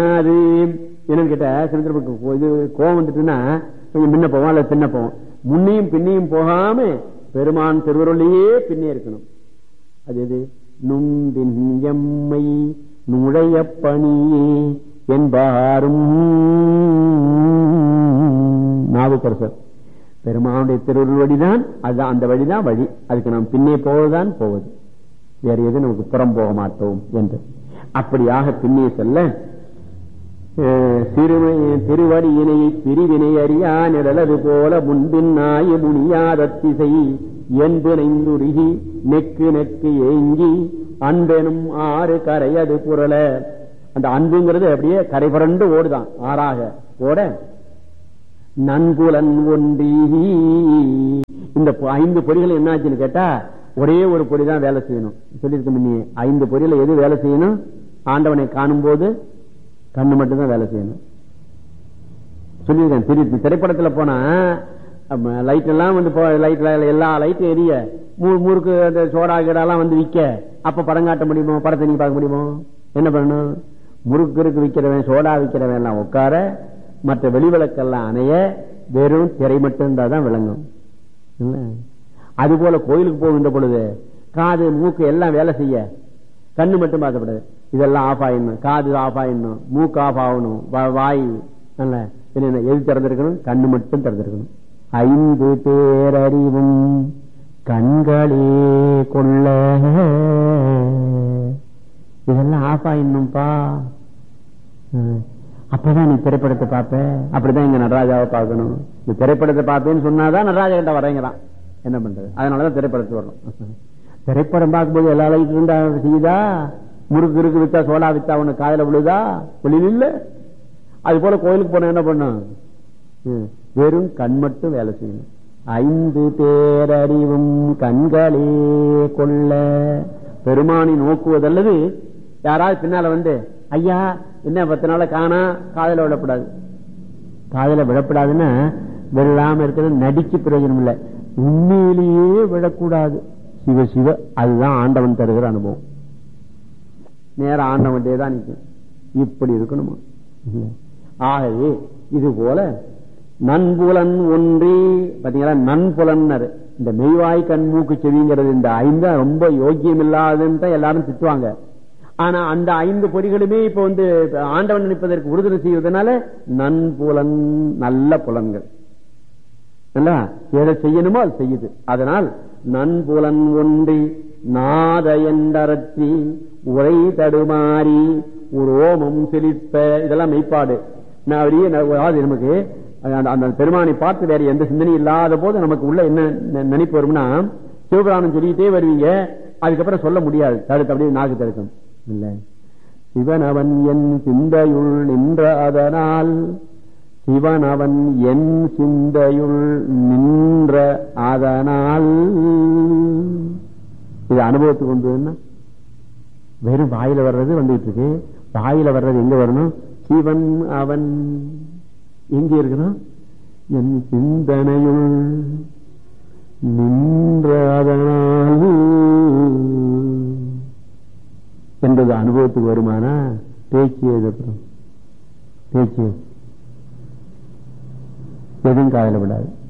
அது என்னன்னு கேட்டா சில பேருக்கு இது கோவம் வந்துட்டுன்னா கொஞ்சம் முன்ன போவோம் அல்லது பின்ன போவோம் முன்னையும் பின்னையும் போகாம பெருமான் திருவருளையே பின்னே இருக்கணும் அது எது நும்பின் எம்மை நுழைய பணியே என்பாரும் நாவுக்கரசர் பெருமானுடைய திருவருள் வழிதான் அதுதான் அந்த வழிதான் வழி அதுக்கு நாம் பின்னே போவதுதான் போவது வேற எது நமக்கு புறம் போக மாட்டோம் என்று அப்படியாக பின்னே செல்ல சிறுமை திருவடி இணையை பிரிவினை அறியா நிழலது போல முன்பின் நாய முனியாத திசை என்புனைந்துருகி நெக்கு நெக்கு ஏங்கி அன்பெனும் ஆறு கரையது புரள அந்த அன்புங்கிறது அப்படியே கரை புரண்டு ஓடுதான் ஆறாக ஓட நன்புலன் ஒன்றி இந்த ஐந்து பொறிகள் என்ன ஆச்சுன்னு கேட்டா ஒரே ஒரு பொறி தான் வேலை செய்யணும் சொல்லியிருக்க முன்னே ஐந்து பொறியில எது வேலை செய்யணும் ஆண்டவனை காணும் போது கண்ணு மட்டும்தான் வேலை செய்யணும் சொல்லியிருக்கேன் திருப்பி திரைப்படத்துல போனா லைட் எல்லாம் வந்து லைட்ல எல்லா லைட்டும் எரிய முறுக்கு அந்த சோடா கீடாலாம் வந்து விற்க அப்ப படம் காட்ட முடியுமோ படத்தை நீங்க பார்க்க முடியுமோ என்ன பண்ணணும் முறுக்கு இருக்கு விற்கிறவன் சோடா விற்கிறவன் எல்லாம் உட்கார மற்ற வெளிவிளக்கெல்லாம் அணைய வெறும் திரை மட்டும் இருந்தா தான் விளங்கும் அது போல கோயிலுக்கு போகின்ற பொழுது காது மூக்கு எல்லாம் வேலை செய்ய கண்ணு மட்டும் பார்க்கப்படாது இதெல்லாம் ஆஃப் ஆயிடணும் காது ஆஃப் ஆயிடணும் மூக்கு ஆஃப் ஆகணும் வாய் நல்ல என்ன எது திறந்திருக்கணும் கண்ணு மட்டும் திறந்திருக்கணும் ஐந்து பேரறிவும் கண்களே கொள்ள இதெல்லாம் ஆஃப் ஆயிடணும்பா அப்பதான் நீ திரைப்படத்தை பார்ப்ப அப்படிதான் இங்க நடராஜாவை பார்க்கணும் நீ திரைப்படத்தை பார்ப்பேன்னு சொன்னாதான் நடராஜா கிட்ட வரேங்கிறான் என்ன பண்றது அதனாலதான் திரைப்படத்துக்கு வரணும் திரைப்படம் பார்க்கும்போது எல்லா லைட் இருந்தா செய்யுதா முறுக்கு இருக்கு வித்தா சோடா வித்தா உனக்கு காதல விழுதா விழுது இல்ல அது போல கோயிலுக்கு போன என்ன பண்ணும் வெறும் கண் மட்டும் வேலை செய்யணும் ஐந்து பேரறிவும் கண்களே கொள்ள பெருமானி நோக்குவதல்லது யாராவது பின்னால வந்து ஐயா என்ன பத்து நாள காணா காதல விடப்படாது காதல விடப்படாதுன்னா விழாம இருக்கிறது நடிக்கு பிரயோஜனம் இல்லை உண்மையிலேயே விடக்கூடாது சிவ சிவ அதுதான் ஆண்டவன் தருகிற அனுபவம் நேரம் ஆண்டவன் தான் நிற்கும் இப்படி இருக்கணுமா ஆகவே இது போல நன்புலன் ஒன்றி பாத்தீங்களா நன்புலன் இந்த மெய்வாய் கண் மூக்கு செவிங்கிறது இந்த ஐந்து ரொம்ப யோக்கியம் இல்லாதுன்னு எல்லாரும் திட்டுவாங்க ஆனா அந்த ஐந்து பொறிகளுமே இப்ப வந்து ஆண்டவன் நினைப்பதற்கு உறுதுணை செய்வதனால நன்புலன் நல்ல புலன்கள் எதை செய்யணுமோ அது செய்யுது அதனால் நன்புலன் ஒன்றி நாத என்றி உரை தடுமாறி ஒரு ஓமம் செழிப்ப இதெல்லாம் மெய்ப்பாடு அப்படியே நமக்கு அந்த பெருமானை பார்த்து வேற எந்த சிந்தனையும் இல்லாத போது நமக்கு உள்ள என்ன நினைப்பு வரும்னா சிவபிராணம் சொல்லிட்டே வருவீங்க அதுக்கப்புறம் சொல்ல முடியாது தடுத்து அப்படியே நாக்கு தடுக்கும் இல்ல சிவன் அவன் என் சிந்தையுள் நின்ற அதனால் சிவன் அவன் என் சிந்தையுள் நின்ற அதனால் இது அனுபவத்துக்கு கொண்டு வெறும் வாயில வர்றது வந்துகிட்டு இருக்கு வாயில வர்றது எங்க வரணும் சிவன் அவன் எங்க இருக்கணும் என் சிந்தனையுள் நின்ற அதனால் என்பது அனுபவத்துக்கு வருமானா பேச்சு எழுதப்படும் பேச்சு எதுவும் காதல விடாது